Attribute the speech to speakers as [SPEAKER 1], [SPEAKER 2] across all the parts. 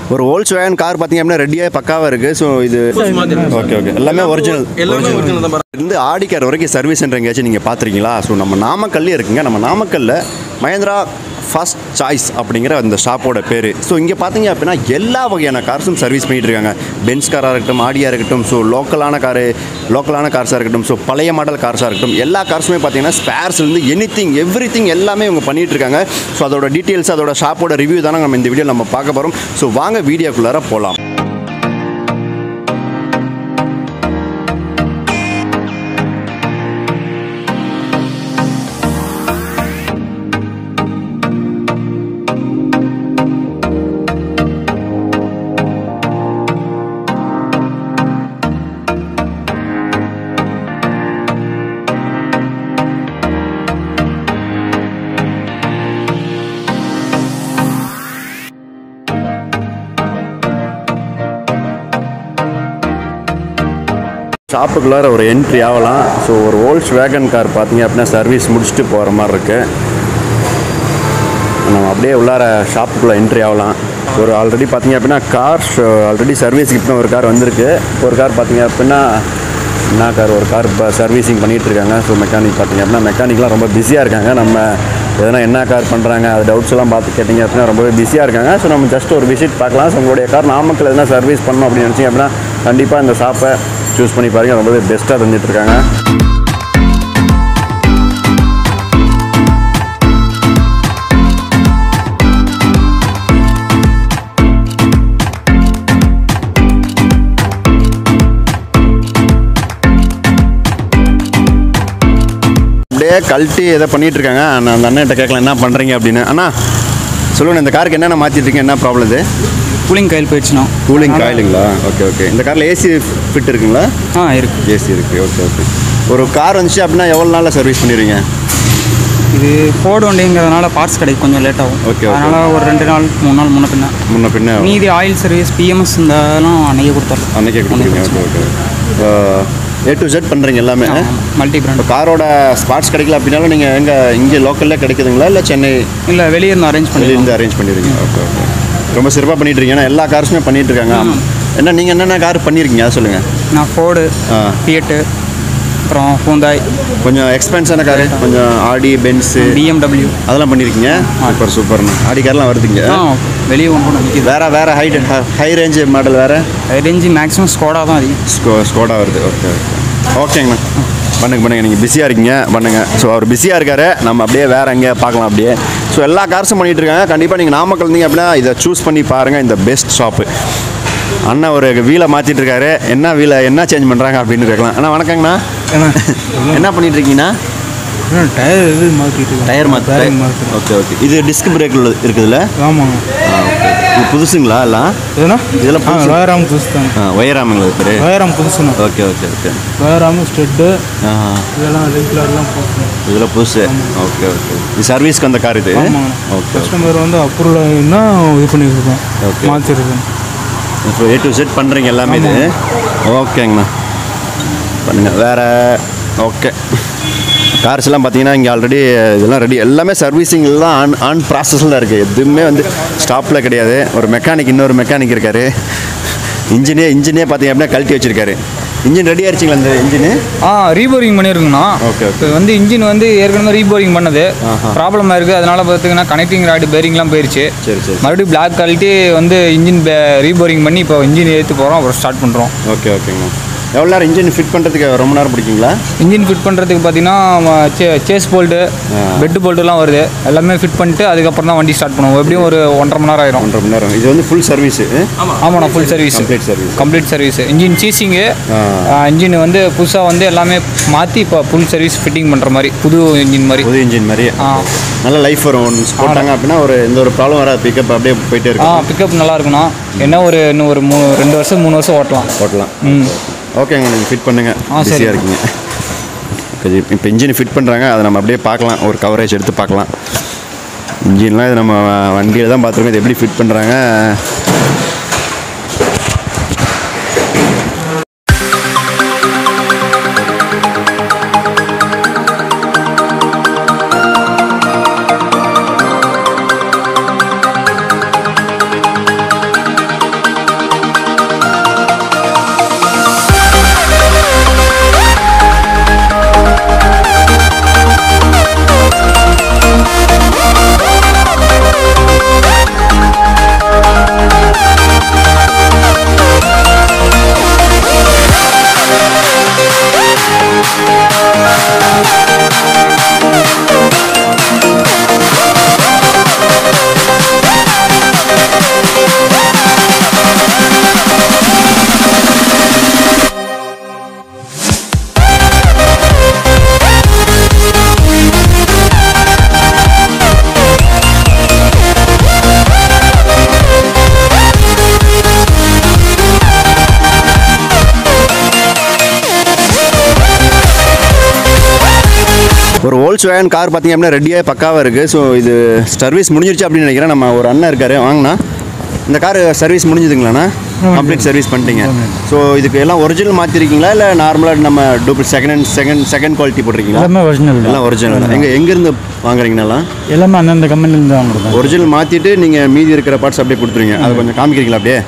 [SPEAKER 1] ஒரு ஓல்ஸ் வேகன் கார் பார்த்தீங்க அப்படின்னா ரெடியாக பக்காவாக இருக்குது ஸோ இது ஓகே ஓகே எல்லாமே ஒரிஜினல்
[SPEAKER 2] எல்லாமே ஒரிஜினல் தான் பாருங்க.
[SPEAKER 1] இருந்து ஆடி கார் வரைக்கும் சர்வீஸ் சென்டர் எங்கேயாச்சும் நீங்கள் பார்த்துருக்கீங்களா ஸோ நம்ம நாமக்கல்லே இருக்குங்க நம்ம நாமக்கல்ல மகேந்திரா ஃபர்ஸ்ட் சாய்ஸ் அப்படிங்கிற அந்த ஷாப்போட பேர் ஸோ இங்கே பார்த்தீங்க அப்படின்னா எல்லா வகையான கார்ஸும் சர்வீஸ் பண்ணிட்டு இருக்காங்க பென்ஸ் காராக இருக்கட்டும் ஆடியாக இருக்கட்டும் ஸோ லோக்கலான காரு லோக்கலான கார்ஸாக இருக்கட்டும் ஸோ பழைய மாடல் கார்ஸாக இருக்கட்டும் எல்லா கார்ஸுமே பார்த்தீங்கன்னா ஸ்பேர்ஸ்லேருந்து எனி திங் எவ்ரி திங் எல்லாமே இவங்க பண்ணிட்டு இருக்காங்க ஸோ அதோட டீட்டெயில்ஸ் அதோட ஷாப்போட ரிவ்யூ தானே நம்ம இந்த வீடியோ நம்ம பார்க்க போகிறோம் ஸோ வாங்க வீடியோக்குள்ளார போகலாம் ஷாப்புக்குள்ளார ஒரு என்ட்ரி ஆகலாம் ஸோ ஒரு ஓல்ஸ் வேகன் கார் பார்த்தீங்க அப்படின்னா சர்வீஸ் முடிச்சுட்டு போகிற மாதிரி இருக்கு நம்ம அப்படியே உள்ளார ஷாப்புக்குள்ளே என்ட்ரி ஆகலாம் ஒரு ஆல்ரெடி பார்த்தீங்க அப்படின்னா கார் ஆல்ரெடி சர்வீஸுக்கு இப்போ ஒரு கார் வந்திருக்கு ஒரு கார் பார்த்தீங்க அப்படின்னா என்ன கார் ஒரு கார் இப்போ சர்வீசிங் பண்ணிகிட்டு இருக்காங்க ஸோ மெக்கானிக் பார்த்தீங்க அப்படின்னா மெக்கானிக்லாம் ரொம்ப பிஸியாக இருக்காங்க நம்ம எதனா என்ன கார் பண்ணுறாங்க அது டவுட்ஸ் எல்லாம் பார்த்து கேட்டிங்க அப்படின்னா ரொம்பவே பிஸியாக இருக்காங்க ஸோ நம்ம ஜஸ்ட் ஒரு விசிட் பார்க்கலாம் ஸோ உங்களுடைய கார் நாமக்கல் எதனா சர்வீஸ் பண்ணணும் அப்படின்னு நினச்சிங்க அப்படின்னா கண்டிப்பாக இந்த ஷாப்பை சூஸ் பண்ணி பாருங்கள் ரொம்பவே பெஸ்ட்டாக தந்துட்டு இருக்காங்க அப்படியே கழட்டி எதை பண்ணிட்டு இருக்காங்க நான் அந்த அண்ணன்கிட்ட கேட்கலாம் என்ன பண்ணுறீங்க அப்படின்னு அண்ணா சொல்லுங்க இந்த காருக்கு என்னென்ன மாற்றிட்டு இருக்கீங்க என்ன ப்ராப்ளம் இது
[SPEAKER 3] கூலிங் காயில் போயிடுச்சுண்ணா
[SPEAKER 1] கூலிங் காயிலுங்களா ஓகே ஓகே இந்த காரில் ஏசி ஃபிட் இருக்குங்களா
[SPEAKER 3] ஆ இருக்கு
[SPEAKER 1] ஏசி இருக்குது ஓகே ஓகே ஒரு கார் வந்துச்சு அப்படின்னா எவ்வளோ நாளில் சர்வீஸ் பண்ணிடுவீங்க
[SPEAKER 3] இது ஃபோர்டு வண்டிங்கிறதுனால பார்ட்ஸ் கிடைக்கும் கொஞ்சம் லேட் ஆகும்
[SPEAKER 1] Okay, okay.
[SPEAKER 3] அதனால் ஒரு ரெண்டு நாள் மூணு நாள் முன்ன பின்ன
[SPEAKER 1] முன்ன பின்ன
[SPEAKER 3] மீதி ஆயில் சர்வீஸ் பிஎம்எஸ் இதெல்லாம் அன்னைக்கு கொடுத்துர்லாம்
[SPEAKER 1] அன்னைக்கே கொடுக்குறீங்க okay okay A to Z பண்ணுறீங்க எல்லாமே
[SPEAKER 3] மல்டி
[SPEAKER 1] இப்போ
[SPEAKER 3] பிராண்ட்
[SPEAKER 1] காரோட ஸ்பாட்ஸ் கிடைக்கல அப்படின்னாலும் நீங்கள் எங்கே இங்கே லோக்கலில் கிடைக்குதுங்களா இல்லை சென்னை
[SPEAKER 3] இல்லை வெளியே இருந்து அரேஞ்ச் பண்ணி
[SPEAKER 1] வெளியிலேருந்து அரேஞ்ச் பண்ணிடுறீங்க ஓகே ஓகே ரொம்ப சிறப்பாக பண்ணிட்டு இருக்கீங்க ஏன்னா எல்லா கார்ஸுமே பண்ணிட்டு இருக்காங்க என்ன நீங்கள் என்னென்ன கார் பண்ணியிருக்கீங்க அதை சொல்லுங்கள்
[SPEAKER 3] நான் ஃபோர்டு
[SPEAKER 1] ஆ.
[SPEAKER 3] ஃபியட்டு அப்புறம் ஹூந்தாய்
[SPEAKER 1] கொஞ்சம் எக்ஸ்பென்ஸான காரு கொஞ்சம் ஆடி பென்ஸு
[SPEAKER 3] பிஎம்டபிள்யூ
[SPEAKER 1] அதெல்லாம் பண்ணியிருக்கீங்க சூப்பர் சூப்பர்ண்ணா ஆடி கார்லாம் வருதுங்க
[SPEAKER 3] ஆ வெளியே ஒன்று கூட நிற்கிது
[SPEAKER 1] வேற வேற ஹை ஹை ரேஞ்ச் மாடல் வேற
[SPEAKER 3] ரேஞ்சு மேக்ஸிமம் ஸ்கோடா தான் அதிகம்
[SPEAKER 1] ஸ்கோ ஸ்கோடா வருது ஓகே ஓகே ஓகேங்கண்ணா பண்ணுங்க பண்ணுங்க நீங்கள் பிஸியாக இருக்கீங்க பண்ணுங்க ஸோ அவர் பிஸியாக இருக்காரு நம்ம அப்படியே வேற எங்கே பார்க்கலாம் அப்படியே ஸோ எல்லா கார்ஸும் பண்ணிட்டு இருக்காங்க கண்டிப்பாக நீங்கள் நாமக்கல் இருந்தீங்க அப்படின்னா இதை சூஸ் பண்ணி பாருங்கள் இந்த பெஸ்ட் ஷாப்பு அண்ணா ஒரு வீலை மாற்றிட்டு இருக்காரு என்ன வீலை என்ன சேஞ்ச் பண்ணுறாங்க அப்படின்னு கேட்கலாம் அண்ணா வணக்கங்கண்ணா என்ன பண்ணிட்டு இருக்கீங்கண்ணா
[SPEAKER 4] டயர் இது மாற்றிட்டு
[SPEAKER 1] டயர் மாற்ற
[SPEAKER 4] டயர் மாற்று
[SPEAKER 1] ஓகே ஓகே இது டிஸ்க் பிரேக் இருக்குதுல்ல
[SPEAKER 4] ஆமாங்க
[SPEAKER 1] இது புதுசுங்களா எல்லாம்
[SPEAKER 4] எதுனா
[SPEAKER 1] இதெல்லாம்
[SPEAKER 4] ஆ
[SPEAKER 1] புதுசு.
[SPEAKER 4] வயராம் புதுசு தான்
[SPEAKER 1] ஆ ஒயராமங்களா பேர்
[SPEAKER 4] வயராம் புதுசுண்ணா
[SPEAKER 1] ஓகே ஓகே ஓகே
[SPEAKER 4] வயராம் ஸ்டெட்டு
[SPEAKER 1] ஆ
[SPEAKER 4] இதெல்லாம் ரெகுலர்லாம் போட்டோம்
[SPEAKER 1] இதில் புதுசு ஓகே ஓகே இது சர்வீஸ்க்கு அந்த கார் இது
[SPEAKER 4] ஆமாங்க
[SPEAKER 1] ஓகே
[SPEAKER 4] கஸ்டமர் வந்து அப்ரூவல் ஆகினா இது பண்ணியிருக்கோம்
[SPEAKER 1] Okay.
[SPEAKER 4] மாற்றிருக்கோம்
[SPEAKER 1] இப்போ ஏ டு செட் பண்ணுறீங்க எல்லாமே இது ஓகேங்கண்ணா பண்ணுங்க வேற ஓகே கார்ஸ் எல்லாம் பார்த்தீங்கன்னா இங்கே ஆல்ரெடி இதெல்லாம் ரெடி எல்லாமே சர்வீசிங் எல்லாம் ஆன் ஆன் ப்ராசஸில் தான் இருக்குது எதுவுமே வந்து ஸ்டாப்பில் கிடையாது ஒரு மெக்கானிக் இன்னொரு மெக்கானிக் இருக்காரு இன்ஜினே இன்ஜினே பார்த்தீங்க அப்படின்னா கழட்டி வச்சிருக்காரு இன்ஜின் ரெடி ஆயிடுச்சிங்களா இந்த இன்ஜினு
[SPEAKER 3] ஆ ரீபோரிங் பண்ணியிருக்குங்கண்ணா
[SPEAKER 1] Okay, okay.
[SPEAKER 3] இப்போ வந்து இன்ஜின் வந்து ஏற்கனவே ரீபோரிங் பண்ணது
[SPEAKER 1] ஆஹா.
[SPEAKER 3] ப்ராப்ளம் இருக்குது அதனால பார்த்தீங்கன்னா கனெக்டிங் ராடு பேரிங்லாம் போயிருச்சு
[SPEAKER 1] சரி சரி
[SPEAKER 3] மறுபடியும் பிளாக் கழட்டி வந்து இன்ஜின் ரீபோரிங் பண்ணி இப்போ இன்ஜின் ஏற்றி போகிறோம் அப்புறம் ஸ்டார்ட் பண்ணுறோம்
[SPEAKER 1] ஓகே ஓகேங்கண்ணா எவ்வளோ நேரம் இன்ஜின் ஃபிட் பண்ணுறதுக்கு ரொம்ப நேரம் பிடிக்குங்களா
[SPEAKER 3] இன்ஜின் ஃபிட் பண்ணுறதுக்கு பார்த்தீங்கன்னா சேஸ் போல்ட்டு பெட்டு போல்ட்டுலாம் வருது எல்லாமே ஃபிட் பண்ணிட்டு அதுக்கப்புறம் தான் வண்டி ஸ்டார்ட் பண்ணுவோம் எப்படியும் ஒரு ஒன்றரை மணி நேரம் ஆயிரும்
[SPEAKER 1] ஒன்றரை மணி நேரம் இது வந்து ஃபுல் சர்வீஸு
[SPEAKER 3] ஆமாண்ணா full service
[SPEAKER 1] complete service
[SPEAKER 3] complete service engine சீசிங்கு
[SPEAKER 1] ஆ.
[SPEAKER 3] இன்ஜின் வந்து புதுசாக வந்து எல்லாமே மாற்றி இப்போ ஃபுல் சர்வீஸ் ஃபிட்டிங் பண்ணுற மாதிரி புது இன்ஜின் மாதிரி
[SPEAKER 1] புது இன்ஜின் மாதிரி
[SPEAKER 3] ஆ
[SPEAKER 1] நல்ல லைஃப் வரும் ஒன்ஸ் போட்டாங்க அப்படின்னா ஒரு எந்த ஒரு ப்ராப்ளம் வராது பிக்கப் அப்படியே போயிட்டே
[SPEAKER 3] ஆ
[SPEAKER 1] இருக்கும்
[SPEAKER 3] பிக்கப் நல்லா இருக்குண்ணா என்ன ஒரு இன்னும் ஒரு மூணு ரெண்டு வருஷம் மூணு வருஷம் ஓட்டலாம்
[SPEAKER 1] ஓட்டலாம்
[SPEAKER 3] ம்
[SPEAKER 1] ஓகேங்க நீங்கள் ஃபிட் பண்ணுங்க
[SPEAKER 3] ஆ, சரி.
[SPEAKER 1] பிஸியாக இருக்கீங்க இப்போ இன்ஜின் ஃபிட் பண்ணுறாங்க அதை நம்ம அப்படியே பார்க்கலாம் ஒரு கவரேஜ் எடுத்து பார்க்கலாம் இன்ஜின்லாம் இது நம்ம வண்டியில் தான் பார்த்துருக்கோம் இது எப்படி ஃபிட் பண்ணுறாங்க ஓல்ஸ் வேன் கார் பார்த்தீங்க அப்படின்னா ரெடியாக பக்காவாக இருக்குது ஸோ இது சர்வீஸ் முடிஞ்சிருச்சு அப்படின்னு நினைக்கிறேன் நம்ம ஒரு அண்ணன் இருக்காரு வாங்கண்ணா இந்த கார் சர்வீஸ் முடிஞ்சுதுங்களாண்ணா கம்ப்ளீட் சர்வீஸ் பண்ணிட்டீங்க ஸோ இதுக்கு எல்லாம் ஒரிஜினல் மாற்றிருக்கீங்களா இல்லை நார்மலாக நம்ம டூப்ளிக் second hand second second quality போட்டிருக்கீங்களா
[SPEAKER 2] எல்லாமே ஒரிஜினல் தான்
[SPEAKER 1] எல்லாம் ஒரிஜினல் எங்கே எங்கேருந்து வாங்குறீங்கனாலாம்
[SPEAKER 2] எல்லாமே அந்தந்த கம்பெனிலேருந்து வாங்குறது
[SPEAKER 1] ஒரிஜினல் மாற்றிட்டு நீங்கள் மீதி இருக்கிற பார்ட்ஸ் அப்படியே கொடுத்துருங்க அதை கொஞ்சம் காமிக்கிறீங்களா அப்படியே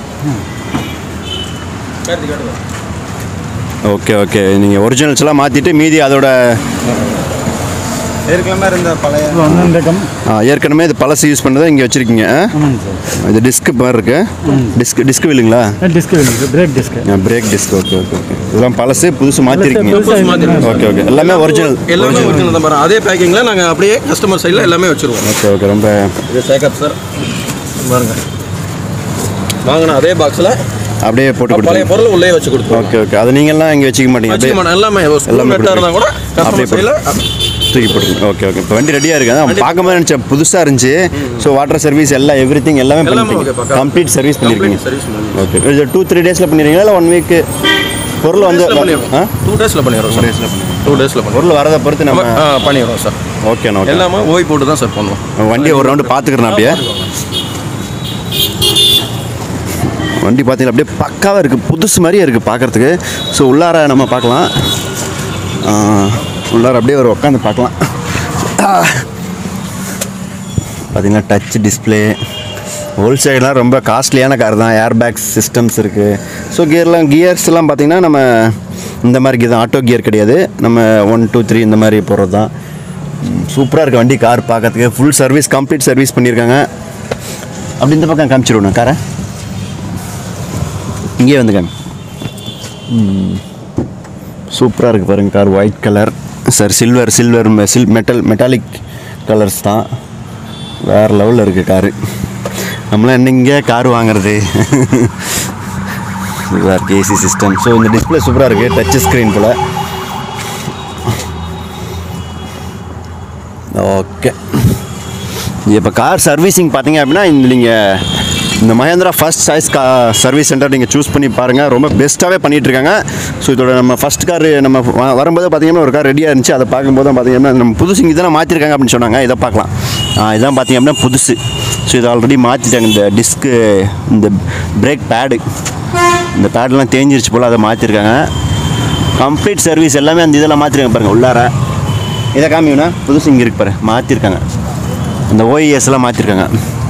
[SPEAKER 1] ஓகே ஓகே நீங்கள் ஒரிஜினல்ஸ் எல்லாம் மாற்றிட்டு மீதி அதோட
[SPEAKER 2] ஏற்கனவே இருந்த பழைய அந்தந்த கம்
[SPEAKER 1] ஆ, ஏற்கனவே இது பழசு யூஸ் பண்ணதை இங்கே வச்சுருக்கீங்க
[SPEAKER 2] ஆமாங்க சார்
[SPEAKER 1] இது டிஸ்க் மாதிரி இருக்கு டிஸ்க் டிஸ்க் இல்லைங்களா
[SPEAKER 2] டிஸ்க் வேணும் brake disc
[SPEAKER 1] brake disc okay okay okay இதெல்லாம் பழசு புதுசு மாற்றிருக்கீங்க
[SPEAKER 2] புதுசா
[SPEAKER 5] மாத்திருக்கோம்.
[SPEAKER 1] ஓகே ஓகே எல்லாமே ஒரிஜினல்
[SPEAKER 5] எல்லாமே ஒரிஜினல் தான் பாருங்க அதே பேக்கிங்ல நாங்க அப்படியே கஸ்டமர் சைடில் எல்லாமே வச்சிருவோம்
[SPEAKER 1] ஓகே ஓகே ரொம்ப
[SPEAKER 5] இது சேக்கப் சார் பாருங்க வாங்கின அதே பாக்ஸில்
[SPEAKER 1] அப்படியே போட்டு
[SPEAKER 5] பழைய
[SPEAKER 1] கொடுத்துருங்க
[SPEAKER 5] பொருள் உள்ளே வச்சு கொடுத்துருவோம்
[SPEAKER 1] ஓகே ஓகே அதை நீங்கள்லாம் இங்கே வச்சுக்க மாட்டீங்க
[SPEAKER 5] வச்சுக்க
[SPEAKER 1] அப்படியே
[SPEAKER 5] மாட்டோம் எல்லாமே
[SPEAKER 1] எல்லாமே
[SPEAKER 5] எல்லாமே நெட்டாக இருந்தால் கூட
[SPEAKER 1] அப்படியே
[SPEAKER 5] கஸ்டமர் சைடில்
[SPEAKER 1] தூக்கி போட்டுருங்க ஓகே ஓகே இப்போ வண்டி ரெடியாக இருக்கு அதான் பார்க்கும்போது நினச்சேன் புதுசாக இருந்துச்சு ஸோ வாட்டர் சர்வீஸ் எல்லாம் எவ்ரி திங் எல்லாமே
[SPEAKER 5] எல்லாமே
[SPEAKER 1] பண்ணிருக்கீங்க
[SPEAKER 5] okay, பக்கா.
[SPEAKER 1] கம்ப்ளீட் சர்வீஸ் பண்ணியிருக்கீங்க
[SPEAKER 5] சர்வீஸ் பண்ணி
[SPEAKER 1] ஓகே இது டூ த்ரீ டேஸில் பண்ணிடுறீங்களா இல்லை ஒன் வீக்கு பொருள் வந்து ஆ
[SPEAKER 5] டூ டேஸில் பண்ணிடுறோம் சார்
[SPEAKER 1] டேஸில் பண்ணிடுறோம்
[SPEAKER 5] டூ டேஸில் பண்ணிடுறோம்
[SPEAKER 1] பொருள் வரதை பொறுத்து நம்ம
[SPEAKER 5] ஆ பண்ணிடுறோம் சார்
[SPEAKER 1] ஓகேண்ணா ஓகே
[SPEAKER 5] எல்லாமே ஓய் போட்டு தான் சார் பண்ணுவோம்
[SPEAKER 1] வண்டியை ஒரு ரவுண்டு பார்த்துக்கிறேன் அப்படியே வண்டி பார்த்தீங்கன்னா அப்படியே பக்காவாக இருக்குது புதுசு மாதிரியே இருக்குது பார்க்குறதுக்கு ஸோ உள்ளார நம்ம பார்க்கலாம் ஆ, உள்ளார அப்படியே ஒரு உட்காந்து பார்க்கலாம் பார்த்தீங்கன்னா டச் டிஸ்பிளே ஹோல்சேலாம் ரொம்ப காஸ்ட்லியான கார் தான் ஏர் பேக் சிஸ்டம்ஸ் இருக்குது ஸோ கியர்லாம் கியர்ஸ் எல்லாம் பார்த்தீங்கன்னா நம்ம இந்த மாதிரி gear தான் ஆட்டோ கியர் கிடையாது நம்ம ஒன் டூ த்ரீ இந்த மாதிரி போடுறது தான் சூப்பராக இருக்குது வண்டி கார் பார்க்கறதுக்கு ஃபுல் சர்வீஸ் கம்ப்ளீட் சர்வீஸ் பண்ணியிருக்காங்க அப்படி இந்த பக்கம் காமிச்சிருவோண்ணா காரை இங்கேயே வந்து காமி சூப்பராக இருக்குது பாருங்க car white colour sir silver silver சில் மெட்டல் மெட்டாலிக் கலர்ஸ் தான் வேறு லெவலில் இருக்குது காரு நம்மளாம் என்னங்க கார் வாங்குறது சூப்பராக இருக்குது ஏசி சிஸ்டம் ஸோ இந்த டிஸ்பிளே சூப்பராக இருக்குது டச் ஸ்க்ரீன் போல் ஓகே இப்போ கார் சர்வீசிங் பார்த்தீங்க அப்படின்னா இந்த நீங்கள் இந்த மஹேந்திரா ஃபர்ஸ்ட் சாய்ஸ் கா சர்வீஸ் சென்டர் நீங்கள் சூஸ் பண்ணி பாருங்கள் ரொம்ப பெஸ்ட்டாகவே பண்ணிகிட்டு இருக்காங்க ஸோ இதோட நம்ம ஃபஸ்ட் கார் நம்ம வ- வரும்போது பார்த்தீங்கன்னா ஒரு கார் ரெடியாக இருந்துச்சு அதை பார்க்கும்போது தான் பார்த்தீங்கன்னா நம்ம புதுசு இங்கே தானே மாற்றிருக்காங்க அப்படின்னு சொன்னாங்க இதை பார்க்கலாம் ஆ, இதான் பார்த்தீங்க அப்படின்னா புதுசு ஸோ இது ஆல்ரெடி மாற்றிட்டாங்க இந்த டிஸ்க்கு இந்த பிரேக் பேடு இந்த பேடெலாம் தேஞ்சிருச்சு போல் அதை மாற்றிருக்காங்க கம்ப்ளீட் சர்வீஸ் எல்லாமே அந்த இதெல்லாம் மாற்றிருக்காங்க பாருங்கள் உள்ளார இதை காமிங்கண்ணா புதுசு இங்கே இருக்கு பாரு மாற்றிருக்காங்க அந்த ஓஇஎஸ் எல்லாம் மாற்றிருக்காங்க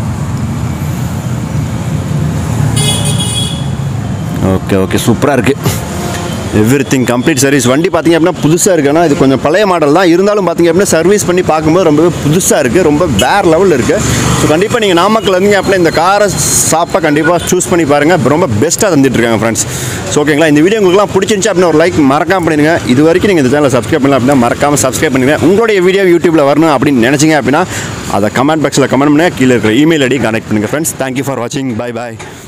[SPEAKER 1] ஓகே ஓகே சூப்பராக இருக்குது எவ்ரி திங் கம்ப்ளீட் சர்வீஸ் வண்டி பார்த்தீங்க அப்படின்னா புதுசாக இருக்கு ஆனால் இது கொஞ்சம் பழைய மாடல் தான் இருந்தாலும் பார்த்தீங்க அப்படின்னா சர்வீஸ் பண்ணி பார்க்கும்போது ரொம்பவே புதுசாக இருக்குது ரொம்ப வேறு லெவலில் இருக்குது ஸோ கண்டிப்பாக நீங்கள் நாமக்கல் இருந்தீங்க அப்படின்னா இந்த காரை ஷாப்பை கண்டிப்பாக சூஸ் பண்ணி பாருங்கள் ரொம்ப பெஸ்ட்டாக தந்துட்டு இருக்காங்க ஃப்ரெண்ட்ஸ் ஸோ ஓகேங்களா இந்த வீடியோ உங்களுக்குலாம் பிடிச்சிருந்துச்சு அப்படின்னா ஒரு லைக் மறக்காம பண்ணிடுங்க இது வரைக்கும் நீங்கள் இந்த சேனலை சப்ஸ்கிரைப் பண்ணலாம் அப்படின்னா மறக்காமல் சப்ஸ்கிரைப் பண்ணுங்க உங்களுடைய வீடியோ யூடியூப்பில் வரணும் அப்படின்னு நினச்சிங்க அப்படின்னா அதை கமெண்ட் பாக்ஸில் கமெண்ட் பண்ணுங்க கீழே இருக்கிற இமெயில் ஐடி கனெக்ட் பண்ணுங்கள் ஃப்ரெண்ட்ஸ் தேங்க்யூ ஃபார் வாட்சிங் பை பாய்